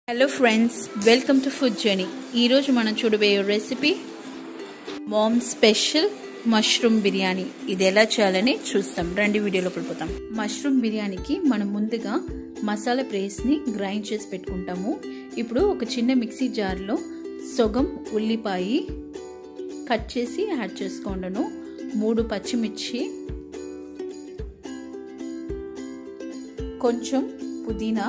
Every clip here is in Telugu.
Hello friends welcome to food journey ఈరోజు మనం చూడబోయే recipe mom special mushroom biryani ఇది ఎలా చేయాలని చూస్తాం రెండు వీడియోలో పడిపోతాం మష్రూమ్ బిర్యానీకి మనం ముందుగా మసాలా పేస్ట్ని గ్రైండ్ చేసి పెట్టుకుంటాము ఇప్పుడు ఒక చిన్న మిక్సీ జార్లో సొగం ఉల్లిపాయ కట్ చేసి యాడ్ చేసుకోండను మూడు పచ్చిమిర్చి కొంచెం పుదీనా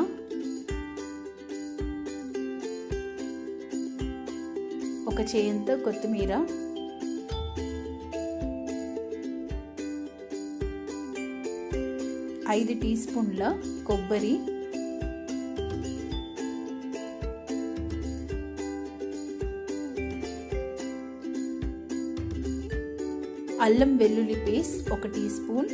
ఒక చేయంత కొత్తిమీర ఐదు టీ స్పూన్ల కొబ్బరి అల్లం వెల్లుల్లి పేస్ట్ ఒక టీ స్పూన్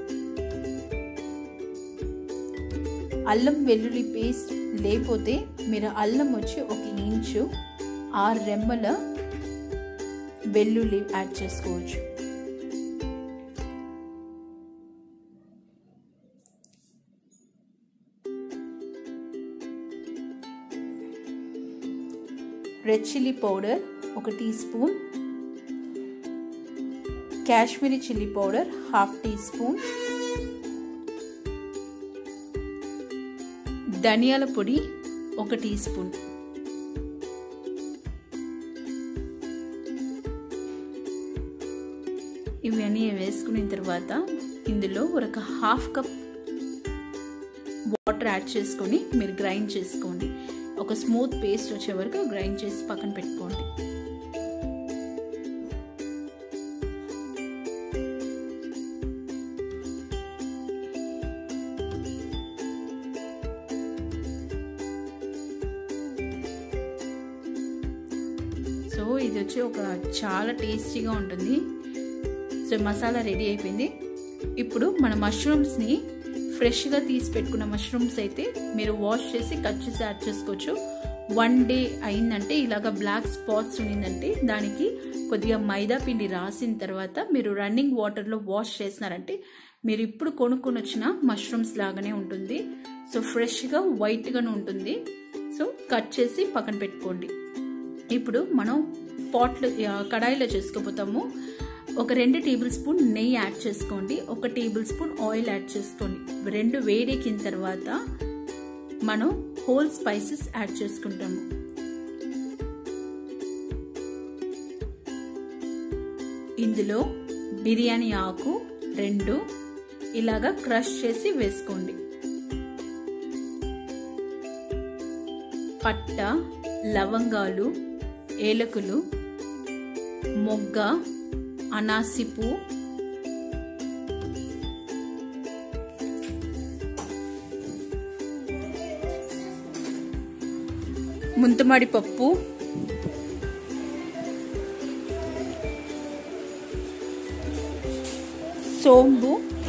అల్లం వెల్లుల్లి పేస్ట్ లేకపోతే మీరు అల్లం వచ్చి ఒక ఇంచు ఆరు రెమ్మల వెల్లుల్లి యాడ్ చేసుకోవచ్చు రెడ్ చిల్లీ పౌడర్ ఒక teaspoon Kashmiri chilli powder half teaspoon ధనియాల పొడి ఒక టీ స్పూన్ ఇవన్నీ వేసుకున్న తర్వాత ఇందులో ఒక హాఫ్ కప్ వాటర్ యాడ్ చేసుకొని మీరు గ్రైండ్ చేసుకోండి ఒక స్మూత్ పేస్ట్ వచ్చే వరకు గ్రైండ్ చేసి పక్కన పెట్టుకోండి సో ఇది వచ్చి ఒక చాలా టేస్టీగా ఉంటుంది సో మసాలా రెడీ అయిపోయింది ఇప్పుడు మన మష్రూమ్స్ని ఫ్రెష్గా తీసి పెట్టుకున్న మష్రూమ్స్ అయితే మీరు వాష్ చేసి కట్ చేసి యాడ్ చేసుకోవచ్చు వన్ డే అయిందంటే ఇలాగ బ్లాక్ స్పాట్స్ ఉన్నిందంటే దానికి కొద్దిగా మైదా పిండి రాసిన తర్వాత మీరు రన్నింగ్ వాటర్లో వాష్ చేసినారంటే మీరు ఇప్పుడు కొనుక్కొని వచ్చిన మష్రూమ్స్ లాగానే ఉంటుంది సో ఫ్రెష్గా వైట్గానే ఉంటుంది సో కట్ చేసి పక్కన పెట్టుకోండి ఇప్పుడు మనం పాట్లు కడాయిలో చేసుకోపోతాము ఒక రెండు టేబుల్ స్పూన్ నెయ్యి యాడ్ చేసుకోండి ఒక టేబుల్ స్పూన్ ఆయిల్ యాడ్ చేసుకోండి రెండు వేడెక్కిన తర్వాత మనం హోల్ స్పైసెస్ యాడ్ చేసుకుంటాము ఇందులో బిర్యానీ ఆకు రెండు ఇలాగా క్రష్ చేసి వేసుకోండి పట్ట లవంగాలు ఏలకులు మొగ్గ అనాసిపు ముంతమాడి పప్పు సోంబు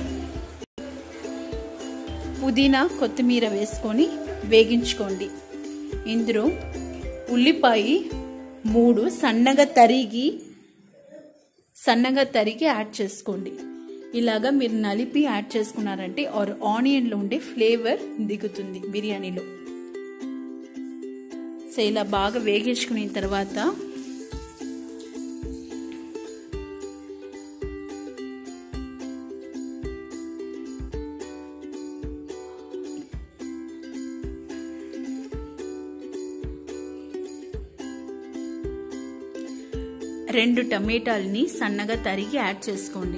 పుదీనా కొత్తిమీర వేసుకొని వేగించుకోండి ఇందులో ఉల్లిపాయ మూడు సన్నగా తరిగి సన్నగా తరిగి యాడ్ చేసుకోండి ఇలాగా మీరు నలిపి యాడ్ చేసుకున్నారంటే ఆర్ ఆనియన్లో ఉండే ఫ్లేవర్ దిగుతుంది బిర్యానీలో సో ఇలా బాగా వేగించుకున్న తర్వాత రెండు టమాటాలని సన్నగా తరిగి యాడ్ చేసుకోండి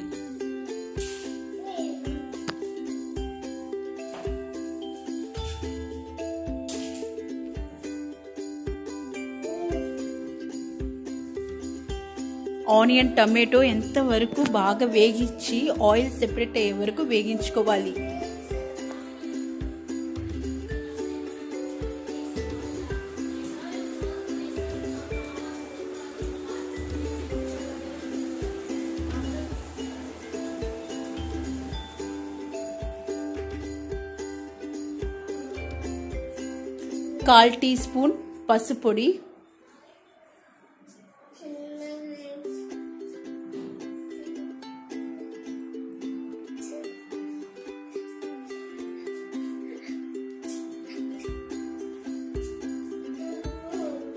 ఆనియన్ టమాటో ఎంత వరకు బాగా వేగించి ఆయిల్ సెపరేట్ అయ్యే వరకు వేగించుకోవాలి కాల్ టీ స్పూన్ పసుపొడి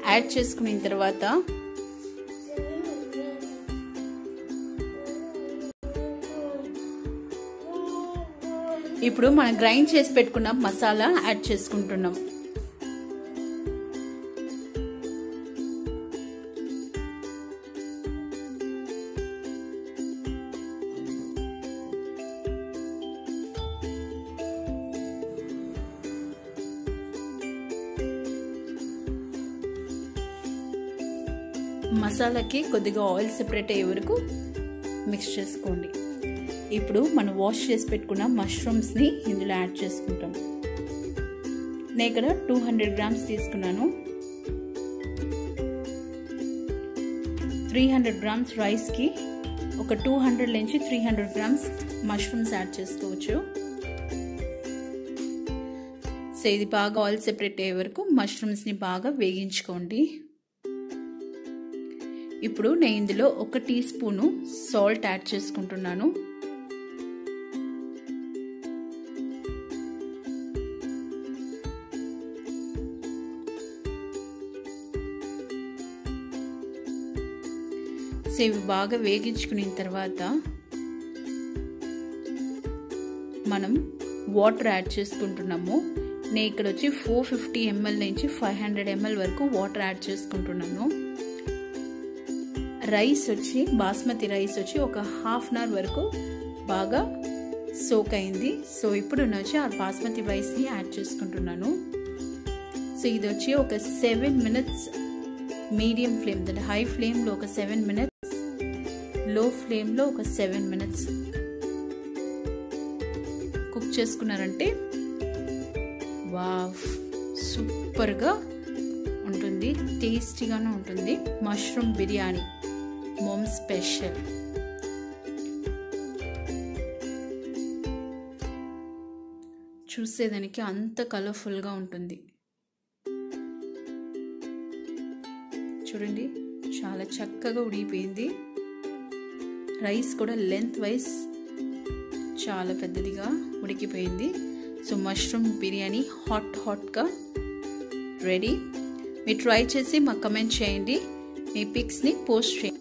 యాడ్ చేసుకున్న తర్వాత ఇప్పుడు మనం గ్రైండ్ చేసి పెట్టుకున్న మసాలా యాడ్ చేసుకుంటున్నాం మసాలాకి కొద్దిగా ఆయిల్ సెపరేట్ అయ్యే వరకు మిక్స్ చేసుకోండి ఇప్పుడు మనం వాష్ చేసి పెట్టుకున్న మష్రూమ్స్ని ఇందులో యాడ్ చేసుకుంటాం నేను ఇక్కడ టూ హండ్రెడ్ గ్రామ్స్ తీసుకున్నాను త్రీ హండ్రెడ్ గ్రామ్స్ రైస్కి ఒక టూ హండ్రెడ్ నుంచి three hundred grams mushrooms add చేసుకోవచ్చు సో ఇది బాగా ఆయిల్ సెపరేట్ అయ్యే వరకు మష్రూమ్స్ని బాగా వేగించుకోండి ఇప్పుడు నేను ఇందులో ఒక టీ స్పూను సాల్ట్ యాడ్ చేసుకుంటున్నాను సో ఇవి బాగా వేగించుకున్న తర్వాత మనం వాటర్ యాడ్ చేసుకుంటున్నాము నేను ఇక్కడ వచ్చి ఫోర్ ఫిఫ్టీ ఎంఎల్ నుంచి ఫైవ్ హండ్రెడ్ ఎంఎల్ వరకు వాటర్ యాడ్ చేసుకుంటున్నాను రైస్ వచ్చి బాస్మతి రైస్ వచ్చి ఒక హాఫ్ అన్ అవర్ వరకు బాగా సోక్ అయింది సో ఇప్పుడు నేను వచ్చి ఆ బాస్మతి రైస్ని యాడ్ చేసుకుంటున్నాను సో ఇది వచ్చి ఒక సెవెన్ మినిట్స్ మీడియం ఫ్లేమ్ అంటే హై ఫ్లేమ్లో ఒక సెవెన్ మినిట్స్ లో ఫ్లేమ్లో ఒక సెవెన్ మినిట్స్ కుక్ చేసుకున్నారంటే వా సూపర్గా ఉంటుంది టేస్టీగానే ఉంటుంది మష్రూమ్ బిర్యానీ మోమ్ స్పెషల్ చూసేదానికి అంత కలర్ఫుల్గా ఉంటుంది చూడండి చాలా చక్కగా ఉడిగిపోయింది రైస్ కూడా లెంత్ వైజ్ చాలా పెద్దదిగా ఉడికిపోయింది సో మష్రూమ్ బిర్యానీ హాట్ హాట్గా రెడీ మీరు ట్రై చేసి మాకు కమెంట్ చేయండి మీ పిక్స్ని పోస్ట్ చేయండి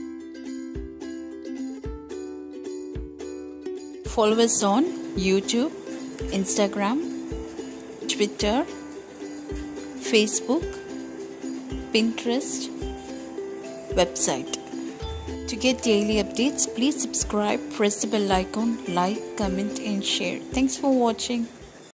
Follow us on YouTube, Instagram, Twitter, Facebook, Pinterest, website. To get daily updates, please subscribe, press the bell icon, like, comment, and share. Thanks for watching.